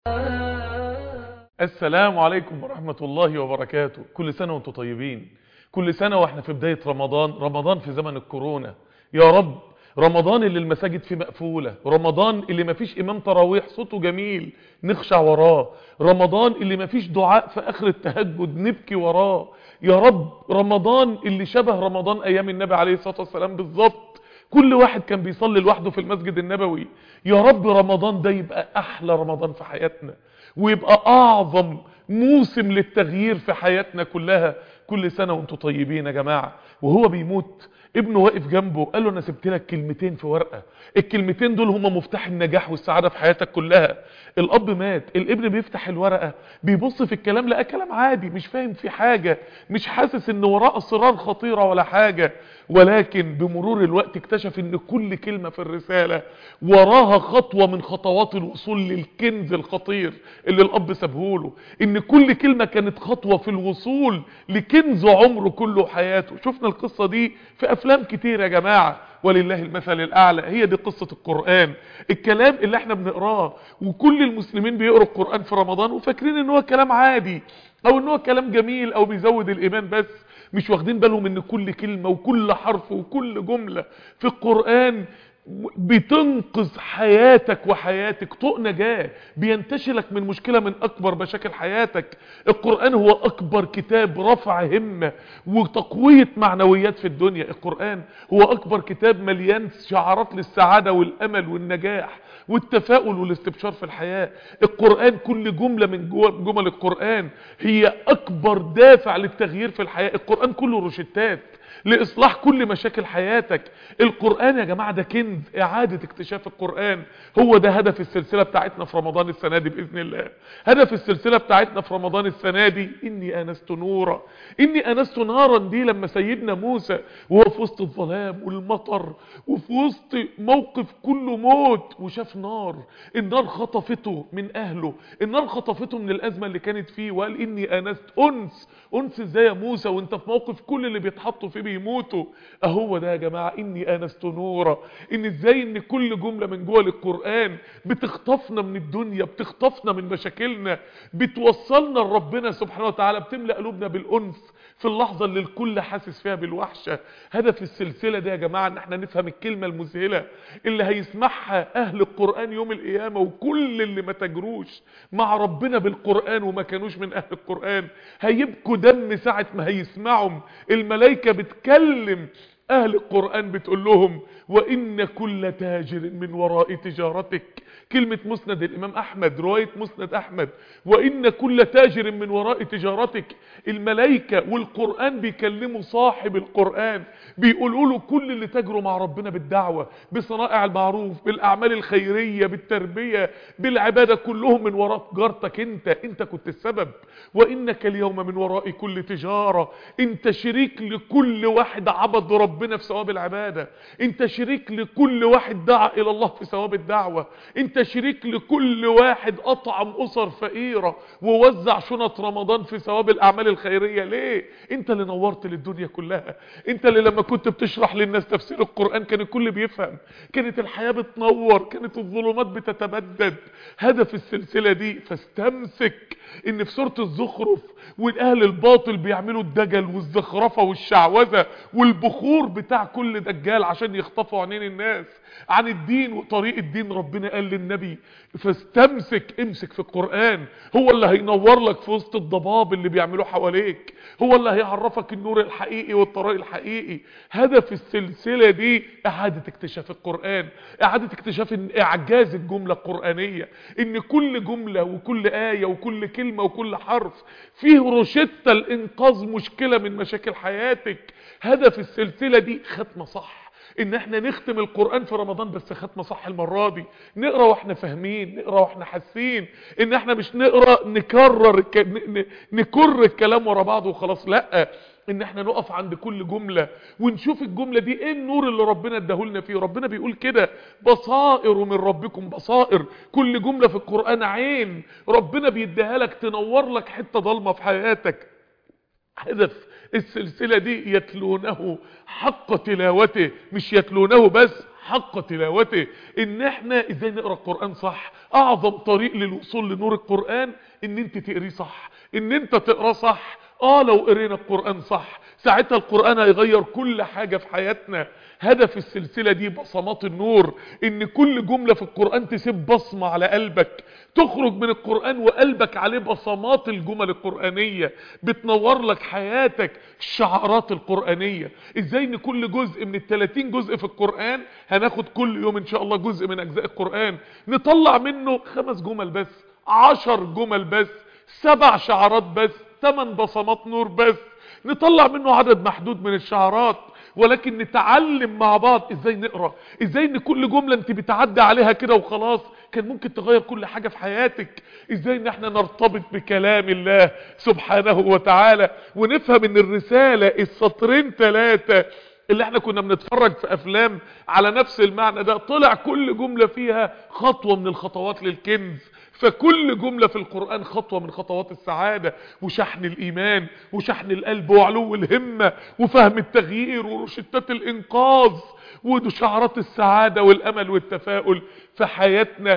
السلام عليكم ورحمة الله وبركاته كل سنة وانتم طيبين كل سنة واحنا في بداية رمضان رمضان في زمن الكورونا يا رب رمضان اللي المساجد فيه مقفولة رمضان اللي مفيش امام تراويح صوته جميل نخشع وراه رمضان اللي مفيش دعاء في اخر التهجد نبكي وراه يا رب رمضان اللي شبه رمضان ايام النبي عليه الصلاة والسلام بالظبط كل واحد كان بيصلي لوحده في المسجد النبوي يا رب رمضان ده يبقى احلى رمضان في حياتنا ويبقى اعظم موسم للتغيير في حياتنا كلها كل سنة وانتم طيبين يا جماعة وهو بيموت ابنه واقف جنبه قال له انا سبت لك كلمتين في ورقة الكلمتين دول هما مفتاح النجاح والسعادة في حياتك كلها الاب مات الابن بيفتح الورقة بيبص في الكلام لقى كلام عادي مش فاهم في حاجة مش حاسس ان وراه اسرار خطيرة ولا حاجة ولكن بمرور الوقت اكتشف ان كل كلمة في الرسالة وراها خطوة من خطوات الوصول للكنز الخطير اللي الاب سابهوله ان كل كلمة كانت خطوة في الوصول لكنز عمره كله حياته شفنا القصة دي في افلام كتير يا جماعة ولله المثل الاعلى هي دي قصة القرآن الكلام اللي احنا بنقراه وكل المسلمين بيقروا القرآن في رمضان وفاكرين ان هو كلام عادي او ان هو كلام جميل او بيزود الايمان بس مش واخدين بالهم ان كل كلمة وكل حرف وكل جملة في القرآن بتنقذ حياتك وحياتك طوق نجاة بينتشلك من مشكلة من اكبر مشاكل حياتك القرآن هو اكبر كتاب رفع همة وتقوية معنويات في الدنيا القرآن هو اكبر كتاب مليان شعارات للسعادة والامل والنجاح والتفاؤل والاستبشار في الحياة القرآن كل جملة من جمل القرآن هي اكبر دافع للتغيير في الحياة القرآن كله روشتات لإصلاح كل مشاكل حياتك القرآن يا جماعة ده كنز إعادة اكتشاف القرآن هو ده هدف السلسلة بتاعتنا في رمضان السنة دي بإذن الله هدف السلسلة بتاعتنا في رمضان السنة دي إني آنست نورا إني آنست نارا دي لما سيدنا موسى وهو في وسط الظلام والمطر وفي وسط موقف كله موت وشاف نار النار خطفته من أهله النار خطفته من الأزمة اللي كانت فيه وقال إني آنست أنس أنس إزاي يا موسى وانت في موقف كل اللي بيتحطوا فيه بيموتوا اهو ده يا جماعة اني انست نورا ان ازاي ان كل جملة من جوه القرآن بتخطفنا من الدنيا بتخطفنا من مشاكلنا بتوصلنا لربنا سبحانه وتعالى بتملأ قلوبنا بالانس في اللحظة اللي الكل حاسس فيها بالوحشة هدف السلسلة دي يا جماعة ان احنا نفهم الكلمة المذهلة اللي هيسمعها اهل القرآن يوم القيامة وكل اللي ما تجروش مع ربنا بالقرآن وما كانوش من اهل القرآن هيبكوا دم ساعة ما هيسمعهم الملائكة بتكلم اهل القرآن بتقول لهم وان كل تاجر من وراء تجارتك كلمة مسند الامام احمد رواية مسند احمد وان كل تاجر من وراء تجارتك الملائكة والقرآن بيكلموا صاحب القرآن بيقولوا له كل اللي تجروا مع ربنا بالدعوة بصنائع المعروف بالاعمال الخيرية بالتربية بالعبادة كلهم من وراء تجارتك انت انت كنت السبب وانك اليوم من وراء كل تجارة انت شريك لكل واحد عبد ربنا في ثواب العبادة انت شريك لكل واحد دعا الى الله في ثواب الدعوة انت شريك لكل واحد اطعم اسر فقيرة ووزع شنط رمضان في ثواب الاعمال الخيرية ليه انت اللي نورت للدنيا كلها انت اللي لما كنت بتشرح للناس تفسير القرآن كان الكل بيفهم كانت الحياة بتنور كانت الظلمات بتتبدد هدف السلسلة دي فاستمسك ان في سورة الزخرف والاهل الباطل بيعملوا الدجل والزخرفة والشعوذة والبخور بتاع كل دجال عشان يخطفوا عينين الناس عن الدين وطريق الدين ربنا قال للنبي فاستمسك امسك في القرآن هو اللي هينور لك في وسط الضباب اللي بيعملوه حواليك هو اللي هيعرفك النور الحقيقي والطريق الحقيقي هدف السلسلة دي اعادة اكتشاف القرآن اعادة اكتشاف ان اعجاز الجملة القرآنية ان كل جملة وكل آية وكل كلمة وكل حرف فيه روشتة لانقاذ مشكلة من مشاكل حياتك هدف السلسلة دي ختمة صح ان احنا نختم القرآن في رمضان بس ختمة صح المرة دي نقرأ واحنا فاهمين نقرأ واحنا حاسين ان احنا مش نقرأ نكرر الك... ن... ن... نكر الكلام ورا بعض وخلاص لا ان احنا نقف عند كل جملة ونشوف الجملة دي ايه النور اللي ربنا اداهولنا فيه ربنا بيقول كده بصائر من ربكم بصائر كل جملة في القرآن عين ربنا بيديها لك تنور لك حتة ضلمة في حياتك هدف السلسلة دي يتلونه حق تلاوته مش يتلونه بس حق تلاوته ان احنا ازاي نقرأ القرآن صح اعظم طريق للوصول لنور القرآن ان انت تقريه صح ان انت تقراه صح اه لو قرينا القرآن صح ساعتها القرآن هيغير كل حاجة في حياتنا هدف السلسلة دي بصمات النور ان كل جملة في القرآن تسيب بصمة على قلبك تخرج من القرآن وقلبك عليه بصمات الجمل القرآنية بتنور لك حياتك الشعارات القرآنية ازاي ان كل جزء من التلاتين جزء في القرآن هناخد كل يوم ان شاء الله جزء من اجزاء القرآن نطلع منه خمس جمل بس عشر جمل بس سبع شعارات بس ثمان بصمات نور بس نطلع منه عدد محدود من الشعارات ولكن نتعلم مع بعض ازاي نقرا ازاي ان كل جمله انت بتعدي عليها كده وخلاص كان ممكن تغير كل حاجه في حياتك ازاي ان احنا نرتبط بكلام الله سبحانه وتعالى ونفهم ان الرساله السطرين ثلاثه اللي احنا كنا بنتفرج في افلام على نفس المعنى ده طلع كل جمله فيها خطوه من الخطوات للكنز فكل جملة في القرآن خطوة من خطوات السعادة وشحن الإيمان وشحن القلب وعلو الهمة وفهم التغيير وروشتات الإنقاذ وشعرات السعادة والأمل والتفاؤل في حياتنا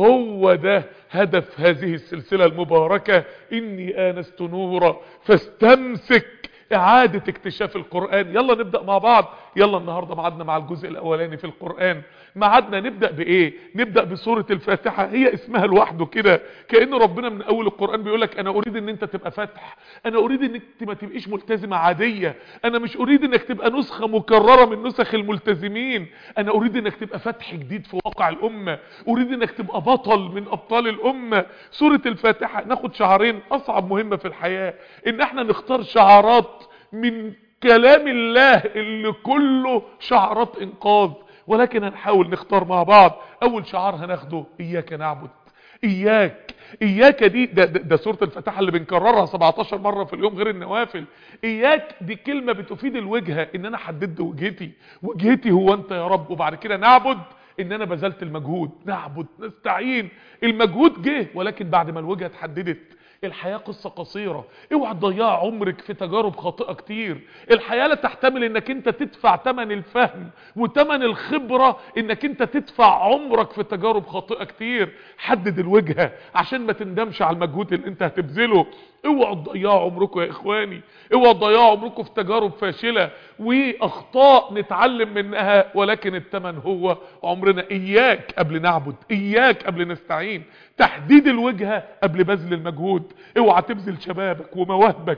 هو ده هدف هذه السلسلة المباركة إني آنست نورا فاستمسك إعادة اكتشاف القرآن يلا نبدأ مع بعض يلا النهاردة معادنا مع الجزء الأولاني في القرآن معادنا نبدأ بإيه نبدأ بسورة الفاتحة هي اسمها لوحده كده كأن ربنا من أول القرآن بيقولك أنا أريد أن أنت تبقى فاتح أنا أريد أنك ما تبقيش ملتزمة عادية أنا مش أريد أنك تبقى نسخة مكررة من نسخ الملتزمين أنا أريد أنك تبقى فتح جديد في واقع الأمة أريد أنك تبقى بطل من أبطال الأمة سورة الفاتحة ناخد شعارين أصعب مهمة في الحياة إن احنا نختار شعارات من كلام الله اللي كله شعارات انقاذ ولكن هنحاول نختار مع بعض اول شعار هناخده اياك نعبد اياك اياك دي ده, ده, ده سورة الفتاحة اللي بنكررها 17 مرة في اليوم غير النوافل اياك دي كلمة بتفيد الوجهة ان انا حددت وجهتي وجهتي هو انت يا رب وبعد كده نعبد ان انا بذلت المجهود نعبد نستعين المجهود جه ولكن بعد ما الوجهة اتحددت الحياة قصة قصيرة اوعى تضيع عمرك في تجارب خاطئة كتير الحياة لا تحتمل انك انت تدفع تمن الفهم وتمن الخبرة انك انت تدفع عمرك في تجارب خاطئة كتير حدد الوجهة عشان ما تندمش على المجهود اللي انت هتبذله اوعوا تضيعوا عمركم يا اخواني اوعوا تضيعوا عمركم في تجارب فاشلة واخطاء نتعلم منها ولكن التمن هو عمرنا اياك قبل نعبد اياك قبل نستعين تحديد الوجهة قبل بذل المجهود اوعى تبذل شبابك ومواهبك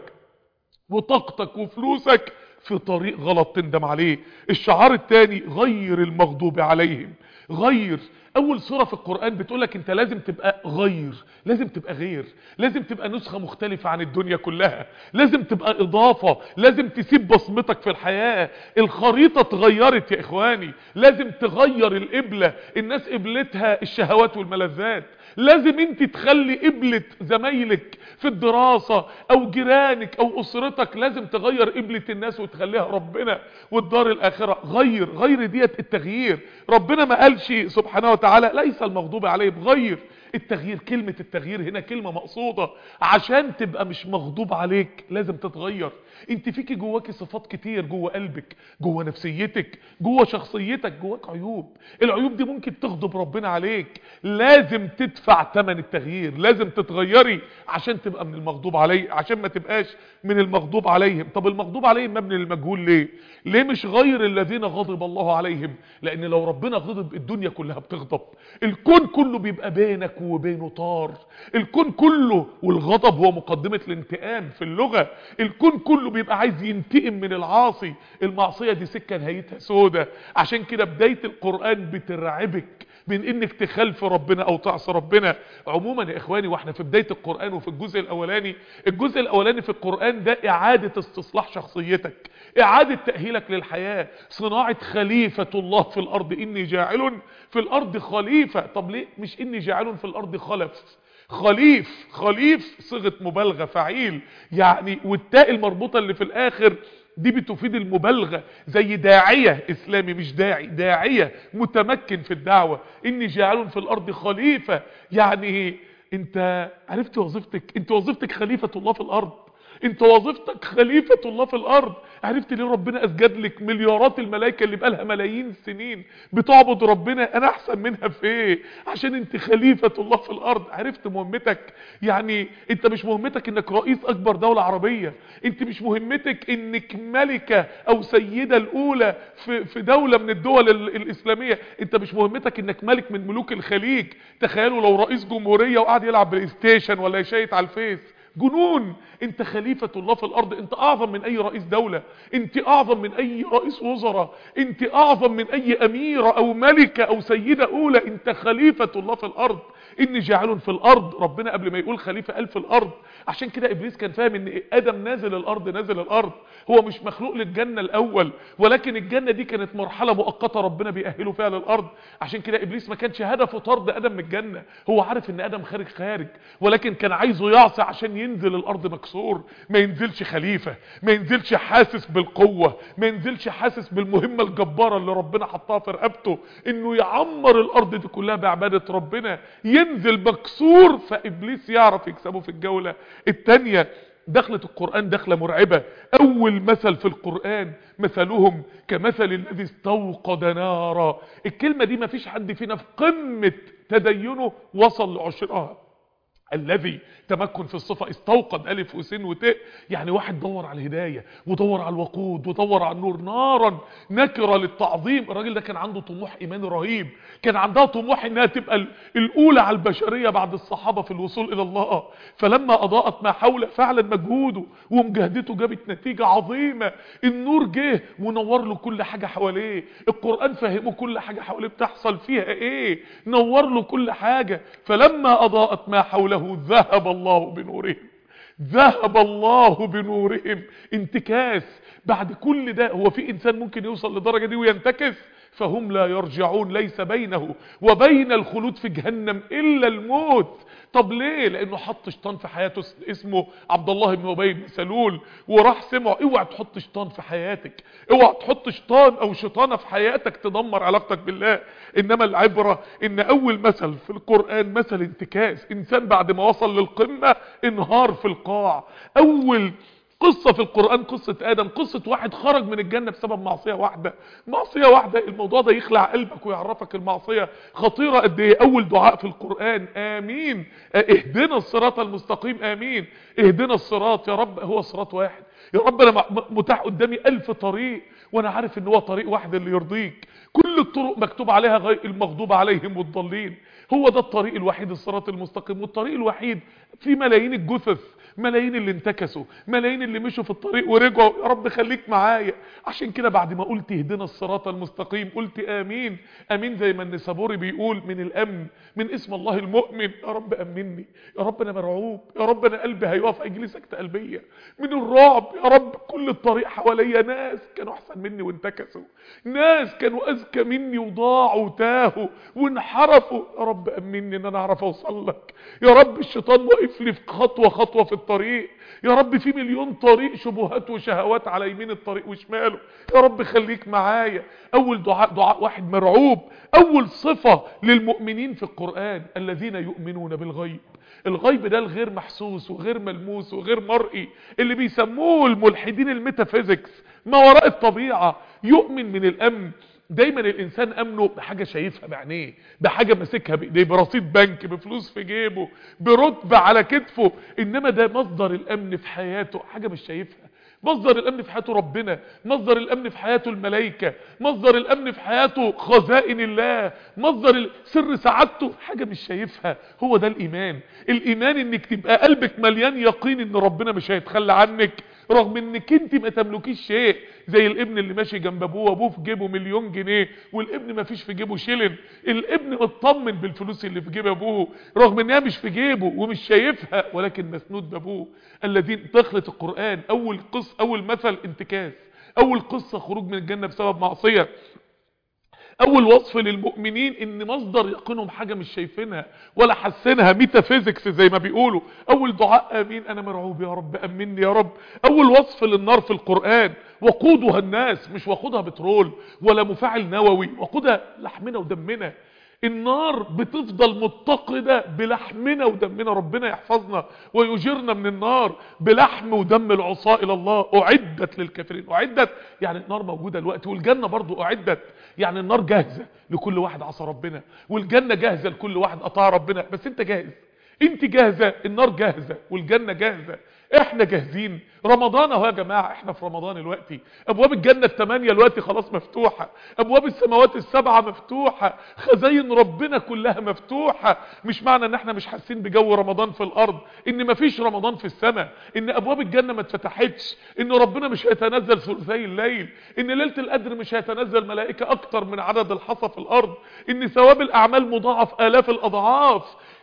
وطاقتك وفلوسك في طريق غلط تندم عليه الشعار الثاني غير المغضوب عليهم غير اول سورة في القرآن بتقولك انت لازم تبقى غير لازم تبقى غير لازم تبقى نسخة مختلفة عن الدنيا كلها لازم تبقى اضافة لازم تسيب بصمتك في الحياة الخريطة اتغيرت يا اخواني لازم تغير القبلة الناس قبلتها الشهوات والملذات لازم انت تخلي قبلة زمايلك في الدراسة او جيرانك او اسرتك لازم تغير قبلة الناس وتخليها ربنا والدار الاخرة غير غير ديت التغيير ربنا ما قالش سبحانه وتعالى ليس المغضوب عليه بغير التغيير كلمة التغيير هنا كلمة مقصودة عشان تبقى مش مغضوب عليك لازم تتغير انت فيكي جواكي صفات كتير جوه قلبك جوه نفسيتك جوه شخصيتك جواك عيوب العيوب دي ممكن تغضب ربنا عليك لازم تدفع ثمن التغيير لازم تتغيري عشان تبقى من المغضوب عليه عشان ما تبقاش من المغضوب عليهم طب المغضوب عليهم مبني للمجهول ليه ليه مش غير الذين غضب الله عليهم لان لو ربنا غضب الدنيا كلها بتغضب الكون كله بيبقى بينك وبينه طار الكون كله والغضب هو مقدمة الانتقام في اللغة الكون كله بيبقى عايز ينتقم من العاصي المعصية دي سكة نهايتها سودة عشان كده بداية القرآن بترعبك من انك تخالف ربنا او تعصي ربنا عموما يا اخواني واحنا في بداية القرآن وفي الجزء الاولاني الجزء الاولاني في القرآن ده اعادة استصلاح شخصيتك اعادة تأهيلك للحياة صناعة خليفة الله في الارض اني جاعل في الارض خليفة طب ليه مش اني جاعل في الارض خلف خليف خليف صيغه مبالغه فعيل يعني والتاء المربوطه اللي في الاخر دي بتفيد المبالغه زي داعيه اسلامي مش داعي داعيه متمكن في الدعوه اني جاعل في الارض خليفه يعني ايه انت عرفت وظيفتك انت وظيفتك خليفه الله في الارض انت وظيفتك خليفة الله في الارض عرفت ليه ربنا اسجد لك مليارات الملائكة اللي بقالها ملايين السنين بتعبد ربنا انا احسن منها في ايه عشان انت خليفة الله في الارض عرفت مهمتك يعني انت مش مهمتك انك رئيس اكبر دولة عربية انت مش مهمتك انك ملكة او سيدة الاولى في, في دولة من الدول ال- الاسلامية انت مش مهمتك انك ملك من ملوك الخليج تخيلوا لو رئيس جمهورية وقعد يلعب بلاي ستيشن ولا يشيت على الفيس جنون انت خليفة الله في الارض انت اعظم من اي رئيس دولة انت اعظم من اي رئيس وزراء انت اعظم من اي اميرة او ملكة او سيدة اولى انت خليفة الله في الارض اني جاعل في الارض ربنا قبل ما يقول خليفة قال في الارض عشان كده ابليس كان فاهم ان ادم نازل الارض نازل الارض هو مش مخلوق للجنة الاول ولكن الجنة دي كانت مرحلة مؤقتة ربنا بيأهله فيها للارض عشان كده ابليس ما كانش هدفه طرد ادم من الجنة هو عارف ان ادم خارج خارج ولكن كان عايزه يعصي عشان ينزل الارض مكسور ما ينزلش خليفة ما ينزلش حاسس بالقوة ما ينزلش حاسس بالمهمة الجبارة اللي ربنا حطها في رقبته انه يعمر الارض دي كلها بعبادة ربنا ينزل مكسور فابليس يعرف يكسبه في الجولة التانية دخلت القرآن دخلة مرعبة أول مثل في القرآن مثلهم كمثل الذي استوقد نارا الكلمة دي ما فيش حد فينا في قمة تدينه وصل لعشرها الذي تمكن في الصفة استوقد ألف وسين وتاء يعني واحد دور على الهداية ودور على الوقود ودور على النور نارا نكرة للتعظيم الراجل ده كان عنده طموح إيماني رهيب كان عندها طموح إنها تبقى ال- الأولى على البشرية بعد الصحابة في الوصول إلى الله فلما أضاءت ما حوله فعلا مجهوده ومجاهدته جابت نتيجة عظيمة النور جه ونور له كل حاجة حواليه القرآن فهمه كل حاجة حواليه بتحصل فيها إيه نور له كل حاجة فلما أضاءت ما حوله ذهب الله بنورهم ذهب الله بنورهم انتكاس بعد كل ده هو في انسان ممكن يوصل لدرجة دي وينتكس فهم لا يرجعون ليس بينه وبين الخلود في جهنم الا الموت طب ليه لانه حط شيطان في حياته اس- اسمه عبد الله بن ابي بن سلول وراح سمعه اوعى تحط شيطان في حياتك اوعى تحط شيطان او شيطانه في حياتك تدمر علاقتك بالله انما العبره ان اول مثل في القران مثل انتكاس انسان بعد ما وصل للقمه انهار في القاع اول قصة في القرآن قصة آدم قصة واحد خرج من الجنة بسبب معصية واحدة معصية واحدة الموضوع ده يخلع قلبك ويعرفك المعصية خطيرة قد ايه أول دعاء في القرآن آمين آه، اهدنا الصراط المستقيم آمين اهدنا الصراط يا رب هو صراط واحد يا رب أنا م- م- متاح قدامي ألف طريق وأنا عارف إن هو طريق واحد اللي يرضيك كل الطرق مكتوب عليها غير المغضوب عليهم والضالين هو ده الطريق الوحيد الصراط المستقيم والطريق الوحيد في ملايين الجثث ملايين اللي انتكسوا ملايين اللي مشوا في الطريق ورجعوا يا رب خليك معايا عشان كده بعد ما قلت اهدنا الصراط المستقيم قلت امين امين زي ما النسابوري بيقول من الامن من اسم الله المؤمن يا رب امني يا رب انا مرعوب يا رب انا قلبي هيقف هيجيلي سكته قلبيه من الرعب يا رب كل الطريق حواليا ناس كانوا احسن مني وانتكسوا ناس كانوا اذكى مني وضاعوا وتاهوا وانحرفوا يا رب امني ان انا اعرف اوصل لك يا رب الشيطان واقف لي في خطوه خطوه في الطريق يا رب في مليون طريق شبهات وشهوات على يمين الطريق وشماله يا رب خليك معايا اول دعاء دعاء واحد مرعوب اول صفه للمؤمنين في القران الذين يؤمنون بالغيب الغيب ده الغير محسوس وغير ملموس وغير مرئي اللي بيسموه الملحدين الميتافيزيكس ما وراء الطبيعة يؤمن من الامن دايما الانسان امنه بحاجة شايفها بعينيه بحاجة ماسكها بايديه برصيد بنك بفلوس في جيبه برتبة على كتفه انما ده مصدر الامن في حياته حاجة مش شايفها مصدر الامن في حياته ربنا مصدر الامن في حياته الملائكة مصدر الامن في حياته خزائن الله مصدر ال- سر سعادته حاجة مش شايفها هو ده الايمان الايمان انك تبقى قلبك مليان يقين ان ربنا مش هيتخلى عنك رغم انك انت ما تملكيش شيء زي الابن اللي ماشي جنب ابوه وابوه في جيبه مليون جنيه والابن ما فيش في جيبه شيلن الابن مطمن بالفلوس اللي في جيب ابوه رغم انها مش في جيبه ومش شايفها ولكن مسنود بابوه الذين دخلت القرآن اول قص اول مثل انتكاس اول قصة خروج من الجنة بسبب معصية اول وصف للمؤمنين ان مصدر يقينهم حاجة مش شايفينها ولا حاسينها ميتافيزيكس زي ما بيقولوا اول دعاء امين انا مرعوب يا رب امني يا رب اول وصف للنار في القرآن وقودها الناس مش وقودها بترول ولا مفاعل نووي وقودها لحمنا ودمنا النار بتفضل متقدة بلحمنا ودمنا ربنا يحفظنا ويجرنا من النار بلحم ودم العصاة الى الله اعدت للكافرين اعدت يعني النار موجودة الوقت والجنة برضو اعدت يعني النار جاهزة لكل واحد عصى ربنا والجنة جاهزة لكل واحد اطاع ربنا بس انت جاهز انت جاهزة النار جاهزة والجنة جاهزة احنا جاهزين رمضان اهو يا جماعة احنا في رمضان الوقتي ابواب الجنة التمانية الوقتي خلاص مفتوحة ابواب السماوات السبعة مفتوحة خزاين ربنا كلها مفتوحة مش معنى ان احنا مش حاسين بجو رمضان في الارض ان مفيش رمضان في السماء ان ابواب الجنة ما اتفتحتش ان ربنا مش هيتنزل ثلثي الليل ان ليلة القدر مش هيتنزل ملائكة اكتر من عدد الحصى في الارض ان ثواب الاعمال مضاعف الاف الاضعاف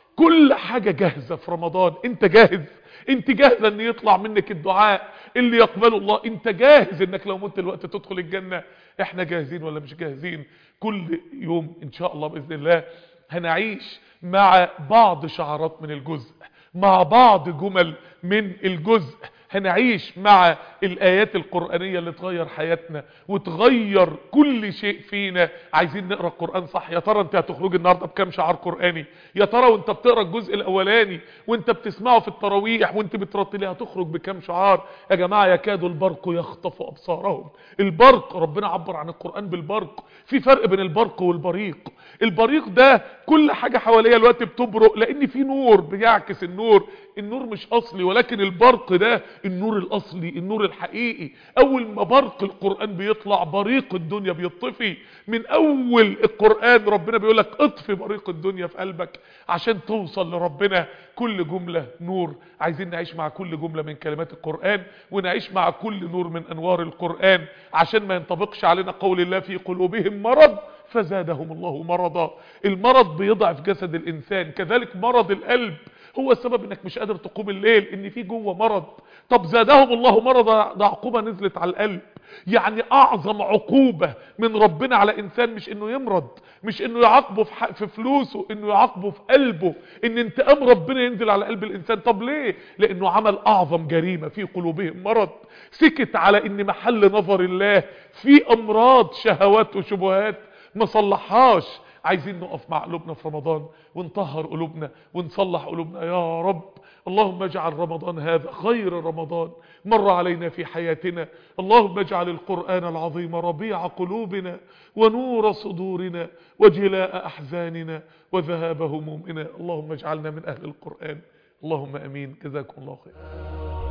كل حاجة جاهزة في رمضان انت جاهز انت جاهزة ان يطلع منك الدعاء اللي يقبله الله انت جاهز انك لو مت الوقت تدخل الجنة احنا جاهزين ولا مش جاهزين كل يوم ان شاء الله بإذن الله هنعيش مع بعض شعرات من الجزء مع بعض جمل من الجزء هنعيش مع الآيات القرآنية اللي تغير حياتنا وتغير كل شيء فينا عايزين نقرأ القرآن صح يا ترى انت هتخرج النهاردة بكام شعار قرآني يا ترى وانت بتقرأ الجزء الأولاني وانت بتسمعه في التراويح وانت بترتليه هتخرج بكام شعار يا جماعة يكاد البرق يخطف أبصارهم البرق ربنا عبر عن القرآن بالبرق في فرق بين البرق والبريق البريق ده كل حاجة حواليا الوقت بتبرق لان في نور بيعكس النور النور مش اصلي ولكن البرق ده النور الاصلي النور الحقيقي اول ما برق القرآن بيطلع بريق الدنيا بيطفي من اول القرآن ربنا بيقول لك اطفي بريق الدنيا في قلبك عشان توصل لربنا كل جملة نور عايزين نعيش مع كل جملة من كلمات القرآن ونعيش مع كل نور من انوار القرآن عشان ما ينطبقش علينا قول الله في قلوبهم مرض فزادهم الله مرضا المرض بيضعف جسد الانسان كذلك مرض القلب هو السبب انك مش قادر تقوم الليل ان في جوه مرض طب زادهم الله مرضا ده عقوبة نزلت على القلب يعني اعظم عقوبة من ربنا على انسان مش انه يمرض مش انه يعاقبه في, في فلوسه انه يعاقبه في قلبه ان انتقام ربنا ينزل على قلب الانسان طب ليه لانه عمل اعظم جريمة في قلوبهم مرض سكت على ان محل نظر الله في امراض شهوات وشبهات ما صلحهاش عايزين نقف مع قلوبنا في رمضان ونطهر قلوبنا ونصلح قلوبنا يا رب اللهم اجعل رمضان هذا خير رمضان مر علينا في حياتنا اللهم اجعل القرآن العظيم ربيع قلوبنا ونور صدورنا وجلاء أحزاننا وذهاب همومنا اللهم اجعلنا من أهل القرآن اللهم أمين جزاكم الله خير